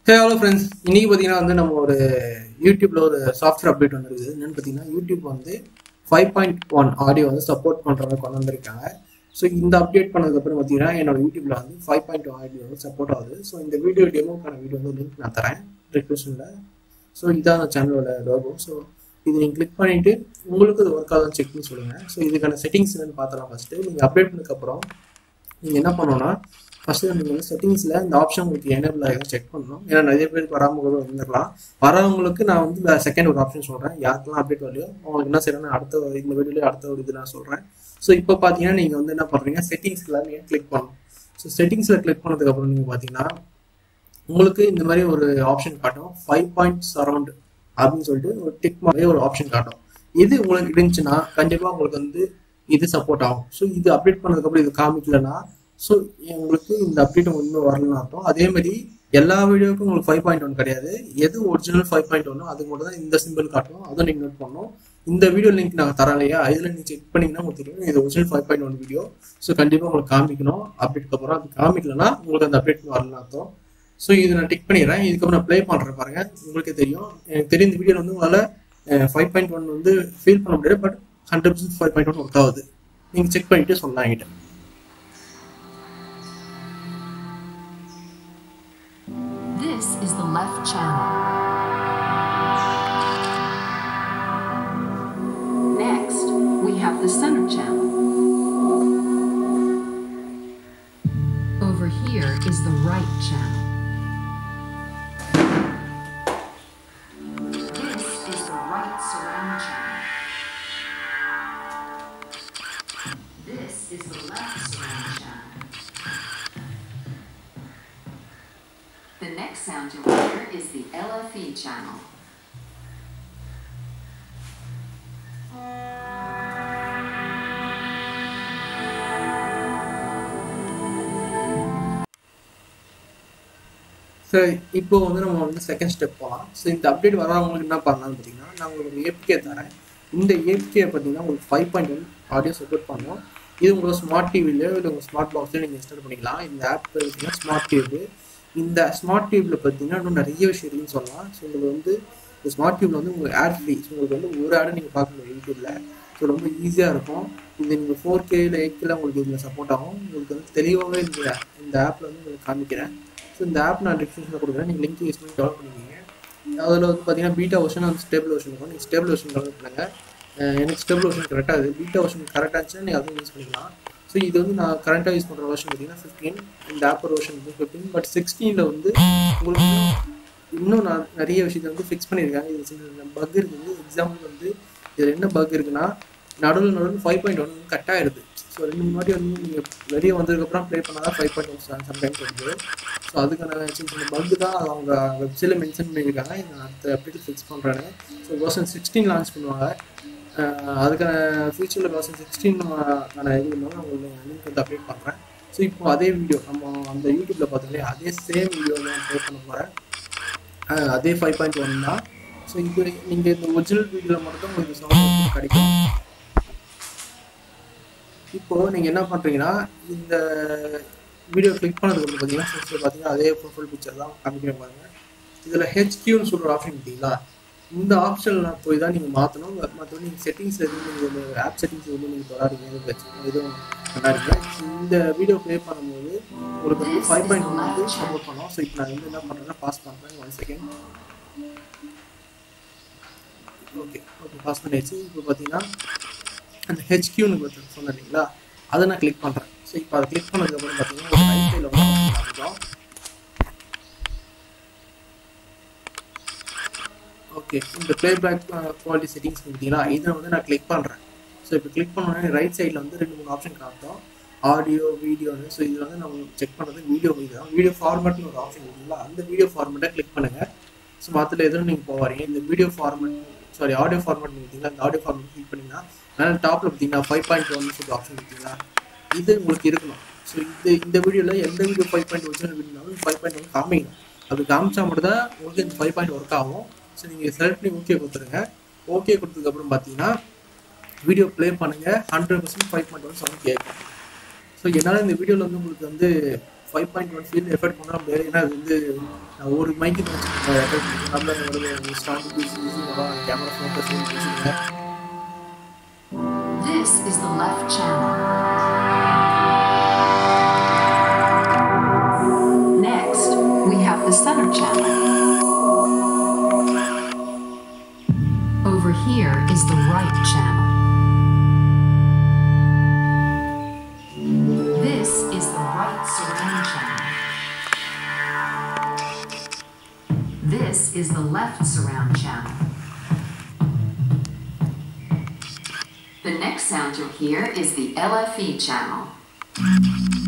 Hey hello friends இன்னைக்கு பார்த்தீங்கன்னா வந்து நம்ம ஒரு யூடியூப்ல ஒரு சாஃப்ட்வேர் அப்டேட் வந்துருக்குது என்னன்னு பார்த்தீங்கன்னா யூடியூப் வந்து ஃபைவ் பாயிண்ட் ஒன் ஆடியோ வந்து சப்போர்ட் பண்ணுற மாதிரி கொண்டு வந்திருக்காங்க ஸோ இந்த அப்டேட் பண்ணதுக்கப்புறம் பார்த்தீங்கன்னா என்னோட யூடியூப்ல வந்து ஃபைவ் பாயிண்ட் ஒன் ஆடியோ வந்து சப்போர்ட் ஆகுது ஸோ இந்த வீடியோ டெமோக்கான வீடியோ வந்து லிங்க் நான் தரேன் டிஸ்கிரிப்ஷனில் ஸோ இதான் அந்த சேனலோட லோகோ ஸோ இது நீங்கள் கிளிக் பண்ணிட்டு உங்களுக்கு இது ஒர்க் ஆகுதுன்னு செக் பண்ணி சொல்லுங்கள் ஸோ இதுக்கான செட்டிங்ஸ் என்னன்னு பார்த்தலாம் ஃபஸ்ட்டு நீங்கள் அப்டேட் பண்ணதுக்கப்புறம் நீங்கள் என்ன பண்ணணும்னா ஃபஸ்ட்டு நீங்கள் வந்து செட்டிங்ஸில் இந்த ஆப்ஷன் உங்களுக்கு எனேபிள் ஆகிடும் செக் பண்ணணும் ஏன்னா நிறைய பேருக்கு வராமல் கூட வந்துடலாம் வரவங்களுக்கு நான் வந்து வேறு செகண்ட் ஒரு ஆப்ஷன் சொல்கிறேன் யாருக்கெல்லாம் அப்டேட் வரலையோ அவங்களுக்கு என்ன செய்யணும் அடுத்த இந்த வீடியோலேயே அடுத்த ஒரு இது நான் சொல்கிறேன் ஸோ இப்போ பார்த்தீங்கன்னா நீங்கள் வந்து என்ன பண்ணுறீங்க செட்டிங்ஸில் நீங்கள் கிளிக் பண்ணணும் ஸோ செட்டிங்ஸில் கிளிக் பண்ணதுக்கப்புறம் நீங்கள் பார்த்தீங்கன்னா உங்களுக்கு இந்த மாதிரி ஒரு ஆப்ஷன் காட்டும் ஃபைவ் பாயிண்ட் சரௌண்ட் அப்படின்னு சொல்லிட்டு ஒரு டிக் மாதிரி ஒரு ஆப்ஷன் காட்டும் இது உங்களுக்கு இருந்துச்சுன்னா கண்டிப்பாக உங்களுக்கு வந்து இது சப்போர்ட் ஆகும் ஸோ இது அப்டேட் பண்ணதுக்கப்புறம் இது காமிக்கலன்னா ஸோ உங்களுக்கு இந்த அப்டேட் இன்னும் வரலன்னு அர்த்தம் அதே மாதிரி எல்லா வீடியோக்கும் உங்களுக்கு ஃபைவ் பாயிண்ட் ஒன் கிடையாது எது ஒரிஜினல் ஃபைவ் பாயிண்ட் ஒன்னோ அதுக்கு மட்டும் தான் இந்த சிம்பிள் காட்டும் அதை நீங்கள் நோட் பண்ணணும் இந்த வீடியோ லிங்க் நாங்கள் தரோம் இல்லையா இதில் நீங்கள் செக் பண்ணிங்கன்னா உங்களுக்கு தெரியும் இது original five point one video so கண்டிப்பாக உங்களுக்கு காமிக்கணும் அப்டேட்க்கு அப்புறம் அது காமிக்கலன்னா உங்களுக்கு அந்த அப்டேட் வரலன்னு அர்த்தம் ஸோ இது நான் டிக் பண்ணிடுறேன் இதுக்கப்புறம் நான் ப்ளே பண்ணுறேன் பாருங்க உங்களுக்கே தெரியும் எனக்கு தெரியும் இந்த வீடியோவில் வந்து உங்களால் ஃபைவ் பாயிண்ட் ஒன் வந்து ஃபீல் பண்ண முடியாது but hundred percent five point one work ஆகுது நீங்கள் செக் பண்ணிட்டு சொல்லலாம் என்கிட்ட This is the left channel. Next, we have the center channel. Over here is the right channel. This is the right surround channel. This is the left surround channel. The next sound you'll hear is the LFE channel. So இப்போ வந்து நம்ம வந்து second step போகலாம் so இந்த update வரவங்களுக்கு என்ன பண்ணலாம்னு பார்த்தீங்கன்னா நான் உங்களுக்கு ஒரு ஏபிகே தரேன் இந்த ஏபிகே பார்த்தீங்கன்னா உங்களுக்கு five point one audio support பண்ணும் இது உங்களோட ஸ்மார்ட் டிவிலையோ இல்லை உங்கள் ஸ்மார்ட் பாக்ஸ்லையோ நீங்கள் இன்ஸ்டால் பண்ணிக்கலாம் இந்த ஆப் பார்த்தீங்கன்னா ஸ்மார்ட் டிவி இந்த ஸ்மார்ட் டிவியில் பார்த்தீங்கன்னா இன்னும் நிறைய விஷயம் இருக்குன்னு சொல்லலாம் ஸோ உங்களுக்கு வந்து இந்த ஸ்மார்ட் டிவியில் வந்து உங்களுக்கு ஆட் ஃப்ரீ ஸோ உங்களுக்கு வந்து ஒரு ஆடு நீங்கள் பார்க்க முடியும் யூடியூப்பில் ஸோ ரொம்ப ஈஸியாக இருக்கும் இது நீங்கள் ஃபோர் கே இல்லை எயிட் கேல உங்களுக்கு இதில் சப்போர்ட் ஆகும் உங்களுக்கு வந்து தெளிவாகவே இந்த இந்த ஆப்பில் வந்து உங்களுக்கு காமிக்கிறேன் ஸோ இந்த ஆப் நான் டிஸ்கிரிப்ஷனில் கொடுக்குறேன் நீங்கள் லிங்க் யூஸ் பண்ணி டெவலப் பண்ணிக்கிங்க அதில் வந்து பார்த்தீங்கன்னா பீட்டா வெர்ஷன் அந்த ஸ்டேபிள் வெர்ஷன் இருக்கும் நீங்கள் ஸ்டேபிள் வெர்ஷன் டெவலப் பண்ணுங்கள் அஹ் எனக்கு ஸ்டேபிள் வெர்ஷன் கரெக்டாக இருக்குது பீட்டா வெர்ஷன் கரெக்டாக இருந்துச்சுன்னா நீங்கள் அதுவும் யூஸ் பண்ணிக்கலாம் ஸோ இது வந்து நான் கரண்ட்டாக யூஸ் பண்ணுற வெர்ஷன் பார்த்தீங்கன்னா ஃபிஃப்டீன் இந்த ஆப்பர் வெர்ஷன் வந்து ஃபிஃப்டீன் பட் சிக்ஸ்டீனில் வந்து உங்களுக்கு இன்னும் நான் நிறைய விஷயத்தை வந்து ஃபிக்ஸ் பண்ணியிருக்காங்க இது சின்ன பக் இருக்குது எக்ஸாம்பிள் வந்து இதில் என்ன பக் இருக்குன்னா நடுவில் நடுவில் ஃபைவ் பாயிண்ட் ஒன் கட் ஆயிடுது ஸோ ரெண்டு மூணு வாட்டி வந்து நீங்கள் வெளியே வந்ததுக்கப்புறம் ப்ளே பண்ணால் தான் ஃபைவ் பாயிண்ட் ஒன் சம்டைம்ஸ் வருது ஸோ அதுக்கான சின்ன சின்ன பக்கு தான் அவங்க வெப்சைட்டில் மென்ஷன் பண்ணியிருக்காங்க இது நான் அடுத்த அப்டேட் ஃபிக்ஸ் பண்ணுறேன்னு ஸோ வெர்ஷன் சிக்ஸ்டீன் லான்ச் பண்ணுவாங்க அஹ் அதுக்கான ஃபியூச்சரில் வெர்ஷன் சிக்ஸ்டீன் நான் இது பண்ணாலும் உங்களுக்கு லிங்க் வந்து அப்டேட் பண்ணுறேன் ஸோ இப்போ அதே வீடியோ நம்ம அந்த யூடியூப்பில் பார்த்தோம்லே அதே சேம் வீடியோ தான் ப்ளே பண்ண போகிறேன் அஹ் அதே ஃபைவ் பாயிண்ட் ஒன் தான் ஸோ இப்போ நீங்கள் இந்த ஒரிஜினல் வீடியோவில் மட்டும் உங்களுக்கு சவுண்ட் கிடைக்கும் இப்போ நீங்கள் என்ன பண்ணுறீங்கன்னா இந்த வீடியோ கிளிக் பண்ணதுக்கு வந்து பார்த்தீங்கன்னா ஃபஸ்ட்டு பார்த்தீங்கன்னா அதே ப்ரொஃபைல் பிக்சர் தான் காமிக்கிற பாருங்க இதில் ஹெச்கியூன்னு சொல்கிற ஆப்ஷன் பார்த்தீங்களா இந்த ஆப்ஷனில் போய் தான் நீங்கள் மாற்றணும் மற்றபடி நீங்கள் செட்டிங்ஸ் எதுவும் நீங்கள் இந்த ஆப் செட்டிங்ஸ் எதுவும் நீங்கள் தொடாதீங்க எதுவும் பிரச்சனை எதுவும் பண்ணாதீங்க இந்த வீடியோ ப்ளே பண்ணும்போது உங்களுக்கு வந்து ஃபைவ் பாயிண்ட் ஒன் வந்து சப்போர்ட் பண்ணோம் ஸோ இப்போ நான் வந்து என்ன பண்ணுறேன்னா பாஸ் பண்ணுறேன் one second okay okay pass பண்ணியாச்சு இப்போ பார்த்தீங்கன்னா அந்த ஹெச்கியூன்னு பற்றி சொன்னேன் இல்லைங்களா அதை நான் கிளிக் பண்ணுறேன் ஸோ இப்போ அதை கிளிக் பண்ணதுக்கப்புறம் பார்த்தீங்கன்னா ஒரு ரைட் சைடில் வந்து காமிக்கும் ஓகே இந்த ப்ளேபேக் குவாலிட்டி செட்டிங்ஸ் பார்த்தீங்களா இதை வந்து நான் கிளிக் பண்ணுறேன் ஸோ இப்போ கிளிக் பண்ணோன்னே ரைட் சைடில் வந்து ரெண்டு மூணு ஆப்ஷன் காட்டும் ஆடியோ வீடியோன்னு ஸோ இதில் வந்து நம்ம செக் பண்ணுறது வீடியோ இதுதான் வீடியோ ஃபார்மேட்னு ஒரு ஆப்ஷன் இருக்குங்களா அந்த வீடியோ ஃபார்மேட்டை கிளிக் பண்ணுங்கள் ஸோ மற்ற எதுவும் நீங்கள் போவாரீங்க இந்த video format sorry audio format பார்த்தீங்கன்னா இந்த ஆடியோ ஃபார்மேட் கிளிக் பண்ணிங்கன்னா மேலே டாப்பில் பார்த்தீங்கன்னா ஃபைவ் பாயிண்ட் ஒன் சொல்லி ஆப்ஷன் பார்த்தீங்களா இது உங்களுக்கு இருக்கணும் ஸோ இது இந்த வீடியோவில் எந்த வீடியோ ஃபைவ் பாயிண்ட் ஒரிஜினல் வீடியோனாலும் ஃபைவ் பாயிண்ட் ஒன் காமிக்கணும் அது காமிச்சா மட்டும் தான் உங்களுக்கு இந்த ஃபைவ் பாயிண்ட் ஒர்க் ஆகும் ஸோ நீங்கள் செலக்ட் பண்ணி ஓகே கொடுத்துருங்க ஓகே கொடுத்ததுக்கப்புறம் பார்த்தீங்கன்னா வீடியோ ப்ளே பண்ணுங்கள் hundred percent five point one sound கேட்கும் ஸோ என்னால் இந்த வீடியோவில் வந்து உங்களுக்கு வந்து five point one feel effect பண்ண முடியாது ஏன்னா அது வந்து நான் ஒரு மைக்கு எஃபெக்ட் நல்ல ஸ்டாண்ட் பீஸ் கேமரா ஃபோக்கஸ் பேசுகிறேன் This is the left channel. Next, we have the center channel. Over here is the right channel. This is the right surround channel. This is the left surround channel. The next sound you'll hear is the LFE channel.